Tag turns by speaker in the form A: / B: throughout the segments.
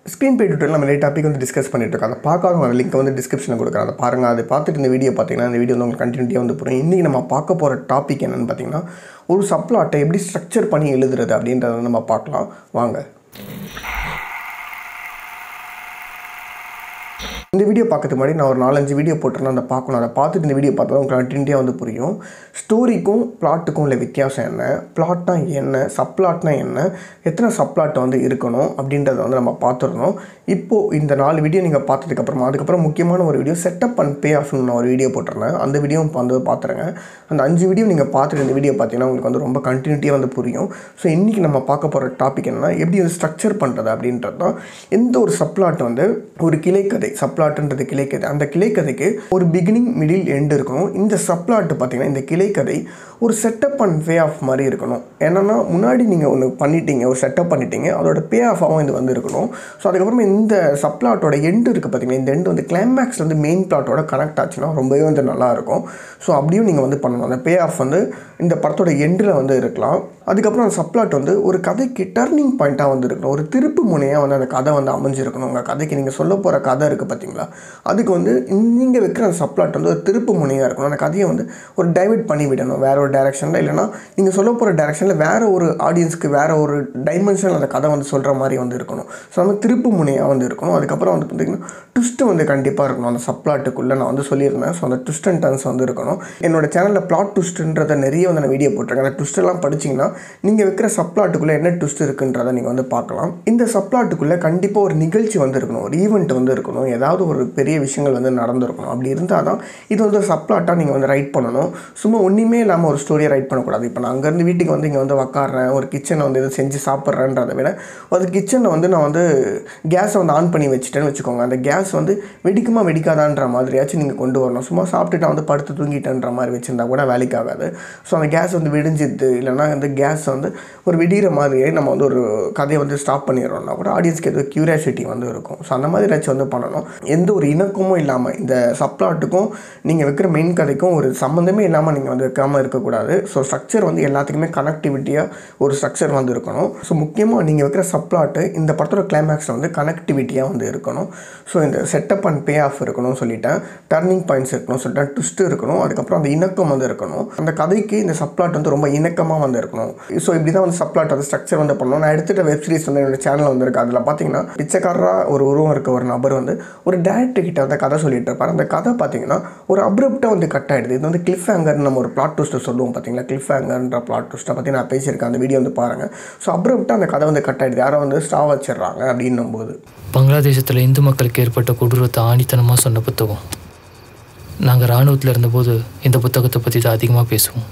A: screen பே டுட்டரில் நம்ம நிறைய topic வந்து டிஸ்கஸ் பண்ணிட்டு இருக்கோம் அதை பார்க்காதவங்க அந்த லிங்க் வந்து டிஸ்கிரிப்ஷனில் கொடுக்குறேன் அதை பாருங்கள் அதை பார்த்துட்டு இந்த வீடியோ பார்த்தீங்கன்னா இந்த வீடியோ வந்து உங்களுக்கு கண்டினியூட்டியாக வந்து புரியும் இன்றைக்கி நம்ம பார்க்க போகிற டாபிக் என்னென்னு பார்த்தீங்கன்னா ஒரு சப்ளாட்டை எப்படி ஸ்ட்ரக்சர் பண்ணி எழுதுறது அப்படின்றத வந்து நம்ம பார்க்கலாம் வாங்க இந்த வீடியோ பார்க்கறதுக்கு முன்னாடி நான் ஒரு நாலஞ்சு வீடியோ போட்டிருந்தேன் அதை பார்க்கணும் அதை பார்த்துட்டு இந்த வீடியோ பார்த்தா உங்களுக்கு கண்டினியூட்டியாக வந்து புரியும் ஸ்டோரிக்கும் பிளாட்டுக்கும் உள்ள வித்தியாசம் என்ன பிளாட்னா என்ன சப்ளாட்னா என்ன எத்தனை சப்ளாட் வந்து இருக்கணும் அப்படின்றத வந்து நம்ம பார்த்துருந்தோம் இப்போது இந்த நாலு வீடியோ நீங்கள் பார்த்ததுக்கப்புறமா அதுக்கப்புறம் முக்கியமான ஒரு வீடியோ செட்டப் அண்ட் பே ஆஃப்னு நான் ஒரு வீடியோ போட்டிருந்தேன் அந்த வீடியோ வந்து பார்த்துருங்க அந்த அஞ்சு வீடியோ நீங்கள் பார்த்துட்டு இந்த வீடியோ பார்த்தீங்கன்னா உங்களுக்கு வந்து ரொம்ப கண்டினியூட்டியாக வந்து புரியும் ஸோ இன்றைக்கி நம்ம பார்க்க போகிற டாபிக் என்னன்னா எப்படி வந்து ஸ்ட்ரக்சர் பண்ணுறது அப்படின்றது தான் எந்த ஒரு சப்ளாட் வந்து ஒரு கிளைக்கதை சப்ளாட்டுன்றது கிளைக்கதை அந்த கிளைக்கதைக்கு ஒரு பிகினிங் மிடில் எண்டு இருக்கணும் இந்த சப்ளாட்டு பார்த்தீங்கன்னா இந்த கிளைக்கதை ஒரு செட்டப் அண்ட் பே ஆஃப் மாதிரி இருக்கணும் என்னென்னா முன்னாடி நீங்கள் ஒன்று பண்ணிட்டீங்க ஒரு செட்டப் பண்ணிட்டீங்க அதோட பே ஆஃபாகவும் இது வந்து இருக்கணும் ஸோ அதுக்கப்புறமா இந்த சப்ளாட்டோட எண்டு இருக்குது பார்த்தீங்கன்னா இந்த எண்டு வந்து கிளைமேக்ஸ் வந்து மெயின் பிளாட்டோட கனெக்ட் ஆச்சுன்னா ரொம்பவே வந்து நல்லாயிருக்கும் ஸோ அப்படியும் நீங்கள் வந்து பண்ணணும் அந்த பே ஆஃப் வந்து இந்த படத்தோட எண்டில் வந்து இருக்கலாம் அதுக்கப்புறம் அந்த சப்ளாட் வந்து ஒரு கதைக்கு டர்னிங் பாயிண்ட்டாக வந்து இருக்கணும் ஒரு திருப்பு முனையாக வந்து அந்த கதை வந்து அமைஞ்சிருக்கணும் உங்கள் கதைக்கு நீங்கள் சொல்ல போகிற கதை இருக்குது பார்த்தீங்களா அதுக்கு வந்து நீங்கள் வைக்கிற அந்த சப்ளாட் வந்து ஒரு திருப்பு முனையாக இருக்கணும் அந்த கதையை வந்து ஒரு டைவர்ட் பண்ணி விடணும் வேற ஒரு டைரக்ஷனில் இல்லைனா நீங்கள் சொல்ல போகிற டைரக்ஷனில் வேறு ஒரு ஆடியன்ஸ்க்கு வேறு ஒரு டைமென்ஷனில் அந்த கதை வந்து சொல்கிற மாதிரி வந்து இருக்கணும் ஸோ நம்ம திருப்பு முனையாக வந்து இருக்கணும் அதுக்கப்புறம் வந்து பார்த்திங்கன்னா ட்விஸ்ட்டு வந்து கண்டிப்பாக இருக்கணும் அந்த சப்ளாட்டுக்குள்ளே நான் வந்து சொல்லியிருந்தேன் ஸோ அந்த ட்விஸ்ட் அண்ட் டர்ன்ஸ் வந்து இருக்கணும் என்னோட சேனலில் பிளாட் ட்விஸ்ட்டுன்றதை நிறைய வந்து நான் வீடியோ போட்டிருக்கேன் அந்த ட்விஸ்ட்டெல்லாம் படிச்சிங்கன்னா நீங்கள் வைக்கிற சப்ளாட்டுக்குள்ளே என்ன ட்விஸ்ட் இருக்குன்றதை நீங்கள் வந்து பார்க்கலாம் இந்த சப்ளாட்டுக்குள்ளே கண்டிப்பாக ஒரு நிகழ்ச்சி வந்து இருக்கணும் ஒரு ஈவெண்ட் வந்து இருக்கணும் ஏதாவது ஒரு பெரிய விஷயங்கள் வந்து நடந்திருக்கணும் அப்படி இருந்தால் தான் இது வந்து ஒரு சப்ளாட்டாக நீங்கள் வந்து ரைட் பண்ணணும் சும்மா ஒன்றுமே இல்லாமல் ஒரு ஸ்டோரியை ரைட் பண்ணக்கூடாது இப்போ நான் அங்கேருந்து வீட்டுக்கு வந்து இங்கே வந்து உக்காடுறேன் ஒரு கிச்சனை வந்து இது செஞ்சு சாப்பிட்றேன்றதை விட ஒரு கிச்சனில் வந்து நான் வந்து கேஸை வந்து ஆன் பண்ணி வச்சுட்டேன்னு வச்சுக்கோங்க அந்த கேஸ் வந்து வெடிக்குமா வெடிக்காதான்ற மாதிரியாச்சும் நீங்கள் கொண்டு வரணும் சும்மா சாப்பிட்டுட்டு வந்து படுத்து தூங்கிட்டேன்ற மாதிரி வச்சுருந்தா கூட வேலைக்கு ஆகாது ஸோ அந்த கேஸ் வந்து வெடிஞ்சிது இல்லைனா அந்த கேஸ் வந்து ஒரு வெடிகிற மாதிரியே நம்ம வந்து ஒரு கதையை வந்து ஸ்டாப் பண்ணிடுறோம்னா கூட ஆடியன்ஸ்க்கு ஏதோ க்யூரியாசிட்டி வந்து இருக்கும் ஸோ அந்த மாதிரி ஏதாச்சும் வந்து பண்ணணும் எந்த ஒரு இணக்கமும் இல்லாமல் இந்த சப்ளாட்டுக்கும் நீங்கள் வைக்கிற மெயின் கதைக்கும் ஒரு சம்மந்தமே இல்லாமல் நீங்கள் வந்து வைக்காமல் இருக்கக்கூடாது ஸோ ஸ்ட்ரக்சர் வந்து எல்லாத்துக்குமே கனெக்டிவிட்டியாக ஒரு ஸ்ட்ரக்சர் வந்து இருக்கணும் ஸோ முக்கியமாக நீங்கள் வைக்கிற சப்ளாட்டு இந்த படத்தோட கிளைமேக்ஸில் வந்து கனெக்டிவிட்டியாக வந்து இருக்கணும் ஸோ இந்த செட்டப் அண்ட் பே ஆஃப் இருக்கணும்னு சொல்லிட்டேன் டர்னிங் பாயிண்ட்ஸ் இருக்கணும் சொல்லிட்டேன் ட்விஸ்ட் இருக்கணும் அதுக்கப்புறம் அந்த இணக்கம் வந்து இருக்கணும் அந்த கதைக்கு இந்த சப்ளாட் வந்து ரொம்ப இணக்கமாக வந்து இருக்கணும் ஸோ இப்படி தான் வந்து சப்ளாட் வந்து ஸ்ட்ரக்சர் வந்து பண்ணணும் நான் எடுத்துகிட்ட வெப் சீரிஸ் வந்து என்னோட சேனல் வந்து இருக்குது அதில் பார்த்தீங்கன்னா பிச்சைக்காரராக ஒரு உருவம் இருக்க ஒரு நபர் வந்து ஒரு டேரக்டர் கிட்ட வந்து கதை சொல்லிட்டு இருப்பார் அந்த கதை பார்த்தீங்கன்னா ஒரு அப்ரப்டாக வந்து கட் ஆகிடுது இது வந்து கிளிஃப் ஹேங்கர் நம்ம ஒரு பிளாட் ட்விஸ்ட்டை சொல்லுவோம் பார்த்தீங்களா கிளிஃப் ஹேங்கர்ன்ற பிளாட் ட்விஸ்ட்டை பற்றி நான் பேசியிருக்கேன் அந்த வீடியோ வந்து பாருங்கள் ஸோ அப்ரப்டாக அந்த கதை வந்து கட் ஆகிடுது யாரோ வந்து ஸ்டா வச்சிடுறாங்க அப்படின்னும் போது
B: பங்களாதேசத்தில் இந்து மக்களுக்கு ஏற்பட்ட கொடூரத்தை ஆணித்தனமாக சொன்ன புத்தகம் நாங்கள் இராணுவத்தில் இருந்தபோது இந்த புத்தகத்தை பற்றி தான் அதிகமாக பேசுவோம்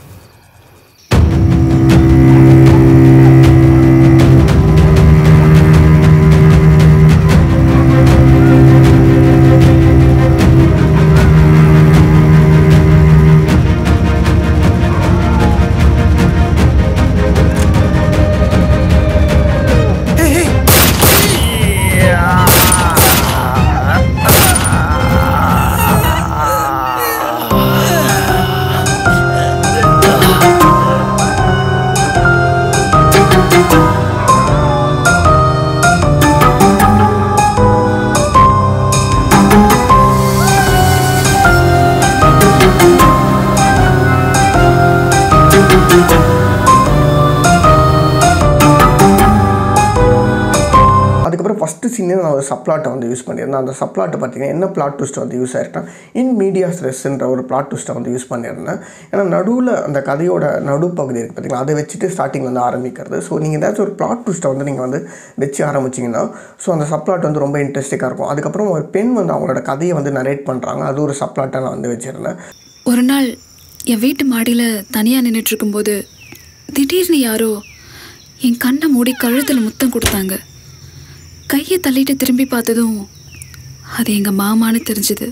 A: அதுக்கப்புறம் ஃபஸ்ட்டு சீனே நான் ஒரு சப்ளாட்டை வந்து யூஸ் பண்ணியிருந்தேன் அந்த சப்ளாட்டை பார்த்தீங்கன்னா என்ன பிளாட் ட்விஸ்ட் வந்து யூஸ் ஆயிருக்கேன் இன் மீடியா ஸ்ட்ரெஸ்ன்ற ஒரு பிளாட் ட்விஸ்ட்டை வந்து யூஸ் பண்ணியிருந்தேன் ஏன்னா நடுவில் அந்த கதையோட நடுப்பகுதி இருக்குது பார்த்தீங்களா அதை வச்சுட்டு ஸ்டார்டிங் வந்து ஆரம்பிக்கிறது ஸோ நீங்கள் ஏதாச்சும் ஒரு பிளாட் ட்விஸ்ட்டை வந்து நீங்கள் வந்து வச்சு ஆரம்பிச்சிங்கன்னா ஸோ அந்த சப்ளாட் வந்து ரொம்ப இன்ட்ரெஸ்டிங்காக இருக்கும் அதுக்கப்புறம் ஒரு பெண் வந்து அவங்களோட கதையை வந்து நரேட் பண்ணுறாங்க அது ஒரு சப்ளாட்டை நான் வந்து வச்சுருந்தேன்
C: ஒரு நாள் என் வீட்டு மாடியில் தனியாக நின்றுட்டு இருக்கும்போது திடீர்னு யாரோ என் கண்ணை மூடி கழுத்தில் முத்தம் கொடுத்தாங்க கையை தள்ளிட்டு திரும்பி பார்த்ததும் அது எங்கள் மாமான்னு தெரிஞ்சுது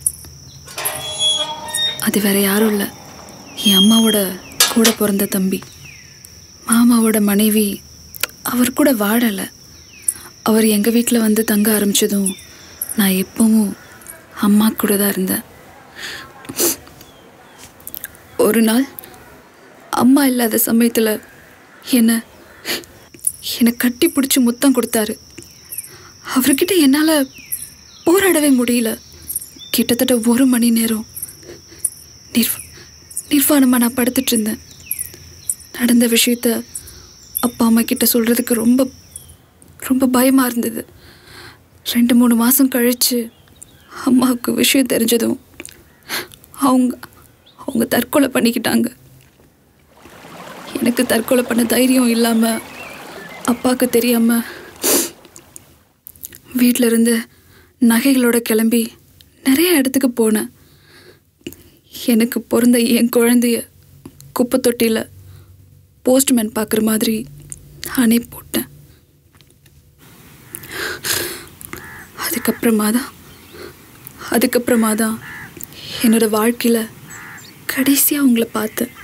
C: அது வேற யாரும் இல்லை என் அம்மாவோட கூட பிறந்த தம்பி மாமாவோட மனைவி அவர் கூட வாழலை அவர் எங்கள் வீட்டில் வந்து தங்க ஆரம்பிச்சதும் நான் எப்பவும் அம்மா கூட தான் இருந்தேன் ஒரு நாள் அம்மா இல்லாத சமயத்தில் என்ன என்னை கட்டி பிடிச்சி முத்தம் கொடுத்தாரு அவர்கிட்ட என்னால் போராடவே முடியல கிட்டத்தட்ட ஒரு மணி நேரம் நிர்வ நிர்வாணமாக நான் படுத்துட்டு இருந்தேன் நடந்த விஷயத்த அப்பா அம்மா கிட்ட சொல்கிறதுக்கு ரொம்ப ரொம்ப பயமாக இருந்தது ரெண்டு மூணு மாதம் கழித்து அம்மாவுக்கு விஷயம் தெரிஞ்சதும் அவங்க அவங்க தற்கொலை பண்ணிக்கிட்டாங்க எனக்கு தற்கொலை பண்ண தைரியம் இல்லாமல் அப்பாவுக்கு தெரியாமல் வீட்டில் இருந்து நகைகளோட கிளம்பி நிறைய இடத்துக்கு போனேன் எனக்கு பிறந்த என் குழந்தைய குப்பை தொட்டியில் போஸ்ட்மேன் பார்க்குற மாதிரி நானே போட்டேன் அதுக்கப்புறமா தான் அதுக்கப்புறமா தான் என்னோட வாழ்க்கையில் கடைசியாக உங்களை பார்த்தேன்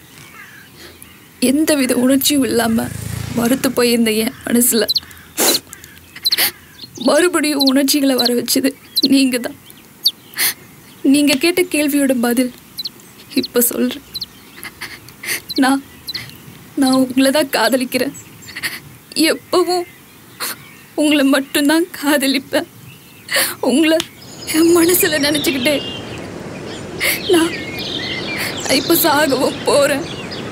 C: எந்த வித உணர்ச்சியும் இல்லாமல் மறுத்து போயிருந்த என் மனசில் மறுபடியும் உணர்ச்சிகளை வர வச்சது நீங்கள் தான் நீங்கள் கேட்ட கேள்வியோட பதில் இப்போ சொல்கிறேன் நான் நான் உங்களை தான் காதலிக்கிறேன் எப்பவும் உங்களை மட்டும்தான் காதலிப்பேன் உங்களை என் மனசில் நினச்சிக்கிட்டே நான் இப்போ சாகவும் போகிறேன்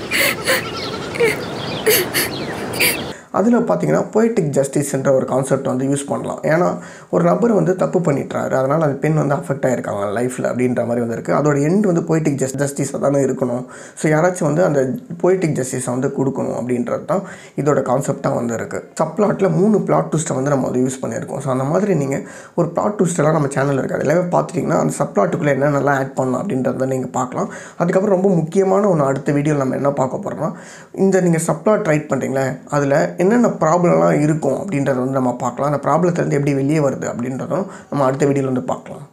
A: அதில் பார்த்தீங்கன்னா பொய்டிக் ஜஸ்டிஸ்ன்ற ஒரு கான்செப்ட் வந்து யூஸ் பண்ணலாம் ஏன்னா ஒரு நபர் வந்து தப்பு பண்ணிட்டுறாரு அதனால் அந்த பெண் வந்து அஃபெக்ட் ஆகிருக்காங்க லைஃப்பில் அப்படின்ற மாதிரி வந்து இருக்குது அதோட எண்ட் வந்து பொய்டிக் ஜஸ்ட் ஜஸ்டிஸாக தானே இருக்கணும் ஸோ யாராச்சும் வந்து அந்த பொய்டிக் ஜஸ்டிஸை வந்து கொடுக்கணும் அப்படின்றது தான் இதோட கான்செப்டாக வந்து இருக்குது சப்ளாட்டில் மூணு பிளாட் ட்விஸ்ட்டை வந்து நம்ம வந்து யூஸ் பண்ணியிருக்கோம் ஸோ அந்த மாதிரி நீங்கள் ஒரு பிளாட் ட்விஸ்டெல்லாம் நம்ம சேனலில் இருக்காது எல்லாமே பார்த்துட்டிங்கன்னா அந்த சப்ளாட்டுக்குள்ளே என்னென்னலாம் ஆட் பண்ணலாம் அப்படின்றத நீங்கள் பார்க்கலாம் அதுக்கப்புறம் ரொம்ப முக்கியமான ஒன்று அடுத்த வீடியோவில் நம்ம என்ன பார்க்க போகிறோம்னா இந்த நீங்கள் சப்ளாட் ரைட் பண்ணுறீங்களே அதில் என்னென்ன ப்ராப்ளம்லாம் இருக்கும் அப்படின்றத வந்து நம்ம பார்க்கலாம் அந்த ப்ராப்ளத்துலேருந்து எப்படி வெளியே வருது அப்படின்றதும் நம்ம அடுத்த வீடியோவில் வந்து பார்க்கலாம்